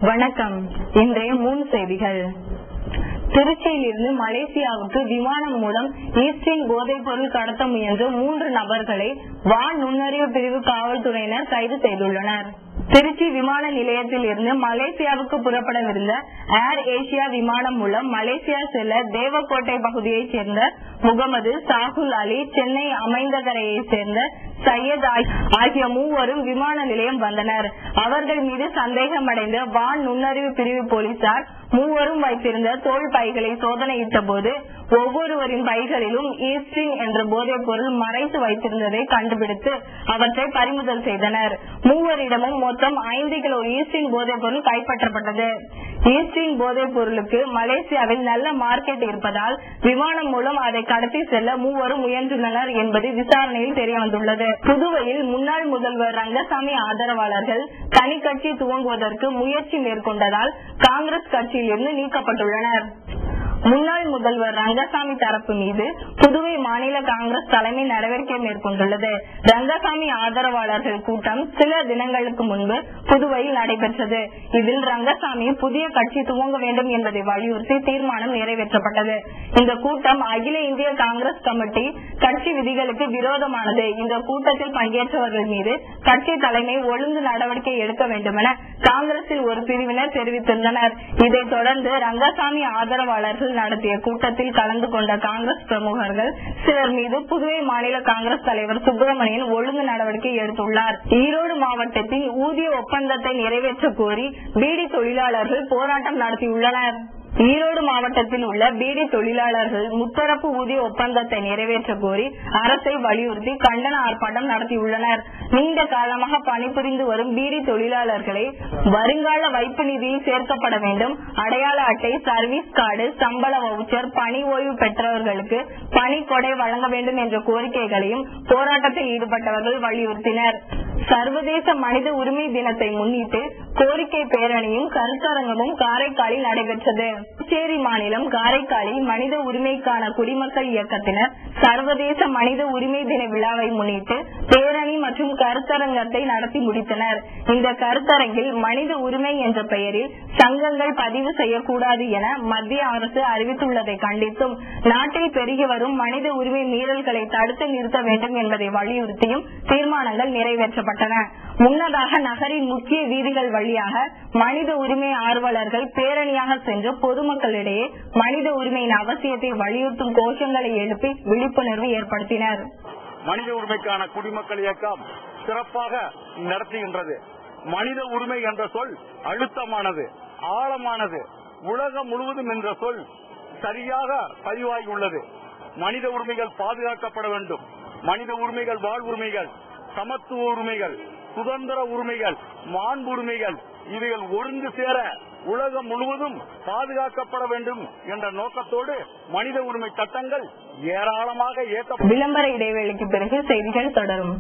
வணக்கம் இன்றைய மூணு செய்திகள் திருச்சியிலிருந்து மலேசியாவுக்கு விமானம் மூலம் ஈஸ்டின் போதைப் பொருள் கடத்த முயன்ற மூன்று நபர்களை வான் நுண்ணறிவு பிரிவு காவல்துறையினர் கைது செய்துள்ளனர் திருச்சி விமான நிலையத்தில் இருந்து மலேசியாவுக்கு புறப்படவிருந்த ஏர் ஏசியா விமானம் மூலம் மலேசியா செல்ல தேவக்கோட்டை பகுதியைச் சேர்ந்த முகமது சாகுல் அலி சென்னை அமைந்தகரையைச் சேர்ந்த சையத் ஆகிய மூவரும் விமான நிலையம் வந்தனர் அவர்கள் மீது சந்தேகமடைந்த வான் நுண்ணறிவு பிரிவு போலீசார் மூவரும் வைத்திருந்த தோல் பைகளை சோதனையிட்ட போது ஒவ்வொருவரின் பைகளிலும் ஈஸ்டிங் என்ற போதைப் பொருள் மறைத்து வைத்திருந்ததை கண்டுபிடித்து அவற்றை பறிமுதல் செய்தனர் மூவரிடமும் மொத்தம் ஐந்து கிலோ ஈஸ்டிங் போதைப் பொருள் கைப்பற்றப்பட்டது ஈஸ்டிங் போதைப் பொருளுக்கு மலேசியாவில் நல்ல மார்க்கெட் இருப்பதால் விமானம் மூலம் அதை கடத்தி செல்ல மூவரும் முயன்றுள்ளனர் என்பது விசாரணையில் தெரியவந்துள்ளது புதுவையில் முன்னாள் முதல்வர் ரங்கசாமி ஆதரவாளர்கள் தனி கட்சி துவங்குவதற்கு முயற்சி மேற்கொண்டதால் காங்கிரஸ் கட்சியிலிருந்து நீக்கப்பட்டுள்ளனர் முன்னாள் முதல்வர் ரங்கசாமி தரப்பு மீது புதுவை மாநில காங்கிரஸ் தலைமை நடவடிக்கை மேற்கொண்டுள்ளது ரங்கசாமி ஆதரவாளர்கள் கூட்டம் சில தினங்களுக்கு முன்பு புதுவையில் நடைபெற்றது இதில் ரங்கசாமி புதிய கட்சி துவங்க வேண்டும் என்பதை வலியுறுத்தி தீர்மானம் நிறைவேற்றப்பட்டது இந்த கூட்டம் அகில இந்திய காங்கிரஸ் கமிட்டி கட்சி விதிகளுக்கு விரோதமானது இந்த கூட்டத்தில் பங்கேற்றவர்கள் மீது கட்சி தலைமை ஒழுங்கு நடவடிக்கை எடுக்க வேண்டும் என காங்கிரசில் ஒரு பிரிவினர் தெரிவித்திருந்தனர் இதைத் தொடர்ந்து ரங்கசாமி ஆதரவாளர்கள் நடத்திய கூட்டத்தில் கலந்து கொண்ட காங்கிரஸ் பிரமுகர்கள் சிலர் மீது புதுவை மாநில காங்கிரஸ் தலைவர் சுப்பிரமணியன் ஒழுங்கு நடவடிக்கை எடுத்துள்ளார் ஈரோடு மாவட்டத்தில் ஊதிய ஒப்பந்தத்தை நிறைவேற்ற கோரி பீடி தொழிலாளர்கள் போராட்டம் நடத்தியுள்ளனர் ஈரோடு மாவட்டத்தில் உள்ள பீடி தொழிலாளர்கள் முத்தரப்பு ஊதிய ஒப்பந்தத்தை நிறைவேற்ற கோரி அரசை வலியுறுத்தி கண்டன ஆர்ப்பாட்டம் நடத்தியுள்ளனர் நீண்ட காலமாக பணிபுரிந்து வரும் பீடி தொழிலாளர்களை வருங்கால வைப்பு நிதியில் சேர்க்கப்பட வேண்டும் அடையாள அட்டை சர்வீஸ் கார்டு சம்பள வவுச்சர் பணி ஓய்வு பெற்றவர்களுக்கு பணி கொடை வழங்க வேண்டும் என்ற கோரிக்கைகளையும் போராட்டத்தில் ஈடுபட்டவர்கள் வலியுறுத்தினர் சர்வதேச மனித உரிமை தினத்தை முன்னிட்டு கோரிக்கை பேரணியும் கருத்தரங்கமும் காரைக்காலில் நடைபெற்றது புதுச்சேரி மாநிலம் காரைக்காலில் மனித உரிமைக்கான குடிமக்கள் இயக்கத்தினர் சர்வதேச மனித உரிமை தின விழாவை முன்னிட்டு பேரணி மற்றும் கருத்தரங்கத்தை நடத்தி முடித்தனர் இந்த கருத்தரங்கில் மனித உரிமை என்ற பெயரில் சங்கங்கள் பதிவு செய்யக்கூடாது என மத்திய அரசு அறிவித்துள்ளதை கண்டித்தும் நாட்டில் பெருகி வரும் மனித உரிமை மீறல்களை தடுத்து நிறுத்த வேண்டும் என்பதை வலியுறுத்தியும் தீர்மானங்கள் நிறைவேற்றப்பட்டன முன்னதாக நகரின் முக்கிய வீதிகள் வழியாக மனித உரிமை ஆர்வலர்கள் பேரணியாக சென்று பொதுமக்களிடையே மனித உரிமையின் அவசியத்தை வலியுறுத்தும் கோஷங்களை எழுப்பி விழிப்புணர்வு ஏற்படுத்தினர் மனித உரிமைக்கான குடிமக்கள் இயக்கம் சிறப்பாக நடத்துகின்றது மனித உரிமை என்ற சொல் அழுத்தமானது ஆழமானது உலகம் முழுவதும் என்ற சொல் சரியாக பதிவாகி உள்ளது மனித உரிமைகள் பாதுகாக்கப்பட வேண்டும் மனித உரிமைகள் வாழ்வுரிமைகள் சமத்துவ உரிமைகள் சுதந்திர உரிமைகள் மாண்பு உரிமைகள் இவைகள் ஒருங்கு சேர உலகம் முழுவதும் பாதுகாக்கப்பட வேண்டும் என்ற நோக்கத்தோடு மனித உரிமை சட்டங்கள் ஏராளமாக ஏற்ற விளம்பர இடைவேளைக்கு பிறகு செய்திகள் தொடரும்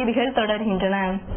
செய்திகள் தொடர்கின்றன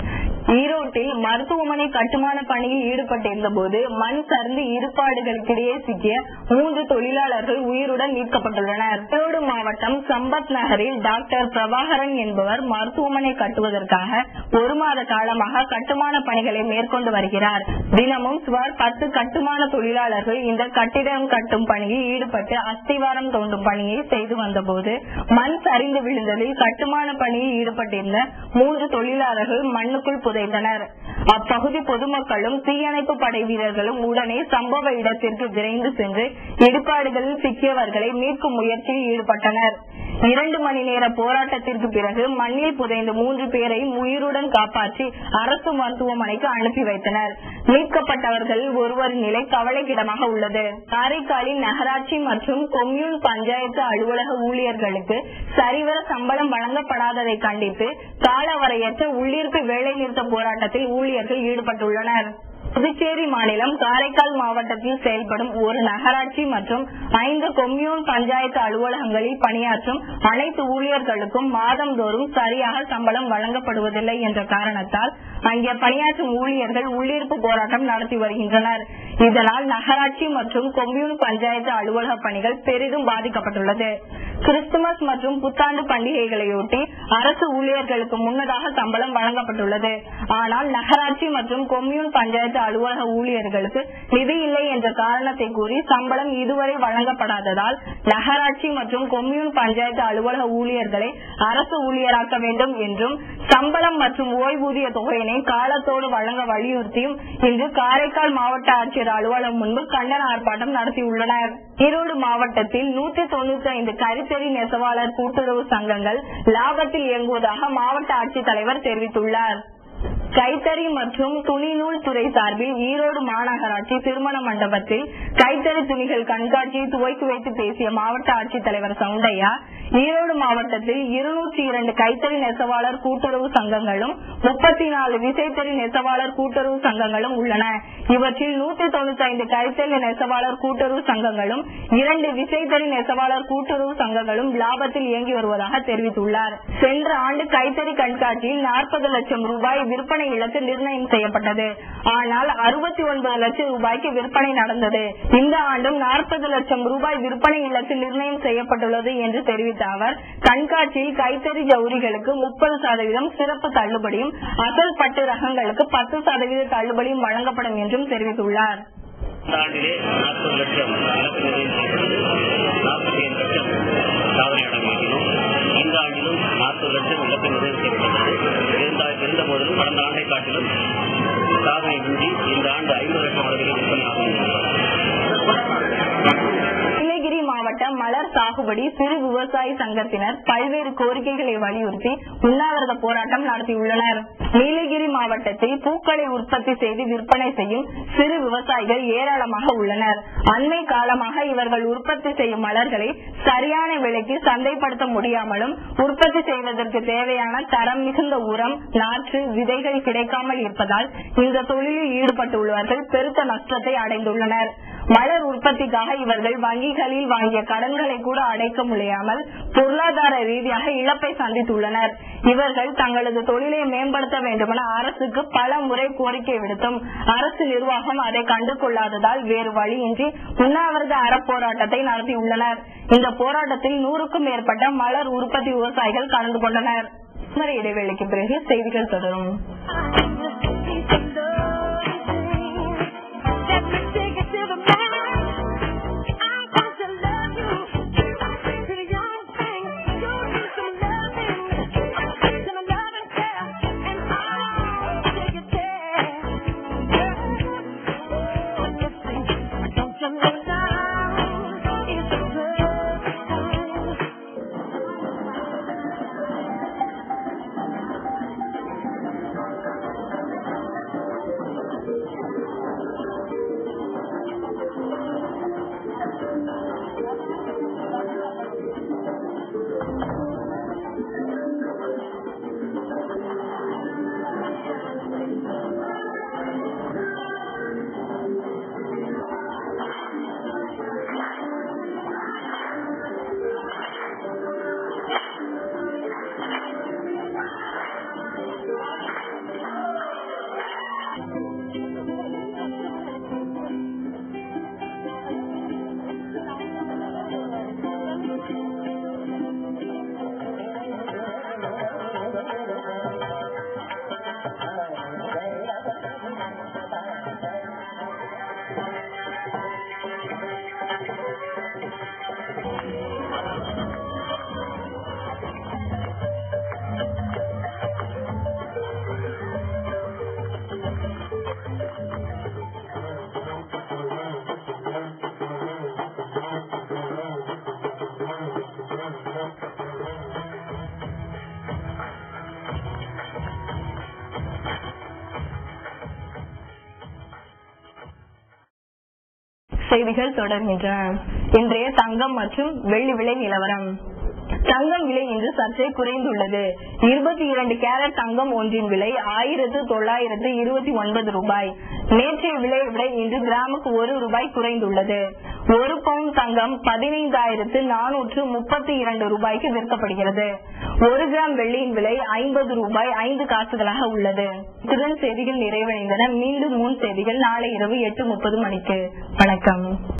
ஈரோட்டில் மருத்துவமனை கட்டுமான பணியில் ஈடுபட்டிருந்த போது மண் சரிந்து இருப்பாடுகளுக்கிடையே சிக்கிய மூன்று தொழிலாளர்கள் உயிருடன் மீட்கப்பட்டுள்ளனர் ஈரோடு மாவட்டம் சம்பத் நகரில் டாக்டர் பிரபாகரன் என்பவர் மருத்துவமனை கட்டுவதற்காக ஒரு மாத காலமாக கட்டுமான பணிகளை மேற்கொண்டு வருகிறார் தினமும் சுமார் பத்து கட்டுமான தொழிலாளர்கள் இந்த கட்டிடம் கட்டும் பணியில் ஈடுபட்டு அஸ்திவாரம் தோண்டும் பணியை செய்து வந்தபோது மண் சரிந்து விழுந்ததில் கட்டுமான பணியில் ஈடுபட்டிருந்த மூன்று தொழிலாளர்கள் மண்ணுக்குள் புதைந்தனர் அப்பகுதி பொதுமக்களும் தீயணைப்பு படை வீரர்களும் உடனே சம்பவ இடத்திற்கு விரைந்து சென்று இடுபாடுகளில் சிக்கியவர்களை மீட்கும் முயற்சியில் ஈடுபட்டனர் இரண்டு மணி நேர போராட்டத்திற்கு பிறகு மண்ணில் புதைந்த மூன்று பேரையும் உயிருடன் காப்பாற்றி அரசு மருத்துவமனைக்கு அனுப்பி வைத்தனர் மீட்கப்பட்டவர்கள் ஒருவரின் நிலை கவலைக்கிடமாக உள்ளது காரைக்காலில் நகராட்சி மற்றும் கொம்யூன் பஞ்சாயத்து அலுவலக ஊழியர்களுக்கு சரிவர சம்பளம் வழங்கப்படாததை கண்டித்து காலவரையற்ற உள்ளீர்ப்பு வேலைநிறுத்த போராட்டத்தில் ஊழியர்கள் ஈடுபட்டுள்ளனர் புதுச்சேரி மாநிலம் காரைக்கால் மாவட்டத்தில் செயல்படும் ஒரு நகராட்சி மற்றும் ஐந்து கொம்யூன் பஞ்சாயத்து அலுவலகங்களில் பணியாற்றும் அனைத்து ஊழியர்களுக்கும் மாதந்தோறும் சரியாக சம்பளம் வழங்கப்படுவதில்லை என்ற காரணத்தால் அங்கே பணியாற்றும் ஊழியர்கள் உள்ளிருப்பு போராட்டம் நடத்தி வருகின்றனர் இதனால் நகராட்சி மற்றும் கொம்யூன் பஞ்சாயத்து அலுவலக பணிகள் பெரிதும் பாதிக்கப்பட்டுள்ளது கிறிஸ்துமஸ் மற்றும் புத்தாண்டு பண்டிகைகளையொட்டி அரசு ஊழியர்களுக்கு முன்னதாக சம்பளம் வழங்கப்பட்டுள்ளது ஆனால் நகராட்சி மற்றும் கொம்யூன் பஞ்சாயத்து அலுவலக ஊழியர்களுக்கு நிதி இல்லை என்ற காரணத்தை கூறி சம்பளம் இதுவரை வழங்கப்படாததால் நகராட்சி மற்றும் கொம்யூன் பஞ்சாயத்து அலுவலக ஊழியர்களை அரசு ஊழியராக்க வேண்டும் என்றும் சம்பளம் மற்றும் ஓய்வூதிய தொகையினை காலத்தோடு வழங்க வலியுறுத்தியும் இன்று காரைக்கால் மாவட்ட ஆட்சியர் அலுவலகம் முன்பு கண்டன ஆர்ப்பாட்டம் நடத்தியுள்ளனர் ஈரோடு மாவட்டத்தில் நூற்றி தொண்ணூத்தி ஐந்து கரித்தறி நெசவாளர் கூட்டுறவு சங்கங்கள் லாபத்தில் இயங்குவதாக மாவட்ட ஆட்சித்தலைவர் தெரிவித்துள்ளார் கைத்தறி மற்றும் துணிநூல் துறை சார்பில் ஈரோடு மாநகராட்சி திருமண மண்டபத்தில் கைத்தறி துணிகள் கண்காட்சியை துவக்கி வைத்து பேசிய மாவட்ட ஆட்சித்தலைவர் சவுண்டையா ஈரோடு மாவட்டத்தில் இருநூற்றி இரண்டு கைத்தறி நெசவாளர் கூட்டுறவு சங்கங்களும் முப்பத்தி நாலு விசைத்தறி நெசவாளர் கூட்டுறவு சங்கங்களும் உள்ளன இவற்றில் நூத்தி தொண்ணூத்தி ஐந்து கைத்தறி நெசவாளர் கூட்டுறவு சங்கங்களும் இரண்டு விசைத்தறி நெசவாளர் கூட்டுறவு சங்கங்களும் லாபத்தில் இயங்கி வருவதாக தெரிவித்துள்ளார் சென்ற ஆண்டு கைத்தறி கண்காட்சியில் நாற்பது லட்சம் ரூபாய் விற்பனை இலக்கு நிர்ணயம் செய்யப்பட்டது ஆனால் அறுபத்தி ஒன்பது லட்சம் ரூபாய்க்கு விற்பனை நடந்தது இந்த ஆண்டும் நாற்பது லட்சம் ரூபாய் விற்பனை இலக்கு நிர்ணயம் செய்யப்பட்டுள்ளது என்று தெரிவித்த அவர் கண்காட்சியில் கைத்தறி ஜவுரிகளுக்கு முப்பது சதவீதம் சிறப்பு தள்ளுபடியும் அசல் பட்டு ரகங்களுக்கு பத்து சதவீத தள்ளுபடியும் வழங்கப்படும் என்றும் தெரிவித்துள்ளார் இந்த ஆண்டிலே நாற்பது லட்சம் இலக்கு நிர்ணயம் செய்யப்பட்டது நாற்பத்தி ஐந்து லட்சம் சாதனை அடங்கியிருக்கிறோம் இந்த ஆண்டிலும் நாற்பது லட்சம் இலக்கு நிர்ணயம் செய்யப்பட்டது இருந்த இருந்த போதிலும் கடந்த ஆண்டை காட்டிலும் சாதனை மிஞ்சி இந்த ஆண்டு ஐம்பது லட்சம் அளவில் விற்பனை ஆகும் நீலகிரி மாவட்டம் மலர் சாகுபடி சிறு விவசாய சங்கத்தினர் பல்வேறு கோரிக்கைகளை வலியுறுத்தி உண்ணாவிரத போராட்டம் நடத்தியுள்ளனர் நீலகிரி மாவட்டத்தில் பூக்களை உற்பத்தி செய்து விற்பனை செய்யும் சிறு விவசாயிகள் ஏராளமாக உள்ளனர் அண்மை காலமாக இவர்கள் உற்பத்தி செய்யும் மலர்களை சரியான விலைக்கு சந்தைப்படுத்த முடியாமலும் உற்பத்தி செய்வதற்கு தேவையான தரம் மிகுந்த உரம் நாற்று விதைகள் கிடைக்காமல் இருப்பதால் இந்த தொழிலில் ஈடுபட்டுள்ளவர்கள் பெருத்த நஷ்டத்தை அடைந்துள்ளனர் மலர் உற்பத்திக்காக இவர்கள் வங்கிகளில் வாங்கிய கடன்களை கூட அடைக்க முடியாமல் பொருளாதார ரீதியாக இழப்பை சந்தித்துள்ளனர் இவர்கள் தங்களது தொழிலை மேம்படுத்த வேண்டுமென அரசுக்கு பல முறை கோரிக்கை விடுத்தும் அரசு நிர்வாகம் அதை கண்டு கொள்ளாததால் வேறு வழியின்றி உண்ணாவிரத அறப்போராட்டத்தை நடத்தியுள்ளனர் இந்த போராட்டத்தில் நூறுக்கும் மேற்பட்ட மலர் உற்பத்தி விவசாயிகள் கலந்து கொண்டனர் சுமர இடைவேளைக்கு பிறகு செய்திகள் தொடரும் Thank செய்திகள் தொடர்கின்றன இன்றைய தங்கம் மற்றும் வெள்ளி விலை நிலவரம் தங்கம் விலை இன்று சற்றே குறைந்துள்ளது இருபத்தி இரண்டு கேரட் தங்கம் ஒன்றின் விலை ஆயிரத்து தொள்ளாயிரத்து இருபத்தி ஒன்பது ரூபாய் நேற்றைய விலையை விட இன்று கிராமுக்கு ஒரு ரூபாய் குறைந்துள்ளது ஒரு பவுன் தங்கம் பதினைந்தாயிரத்து நானூற்று முப்பத்தி இரண்டு ரூபாய்க்கு விற்கப்படுகிறது ஒரு கிராம் வெள்ளியின் விலை ஐம்பது ரூபாய் ஐந்து காசுகளாக உள்ளது இத்துடன் செய்திகள் நிறைவடைந்தன மீண்டும் மூன் செய்திகள் நாளை இரவு எட்டு முப்பது மணிக்கு வணக்கம்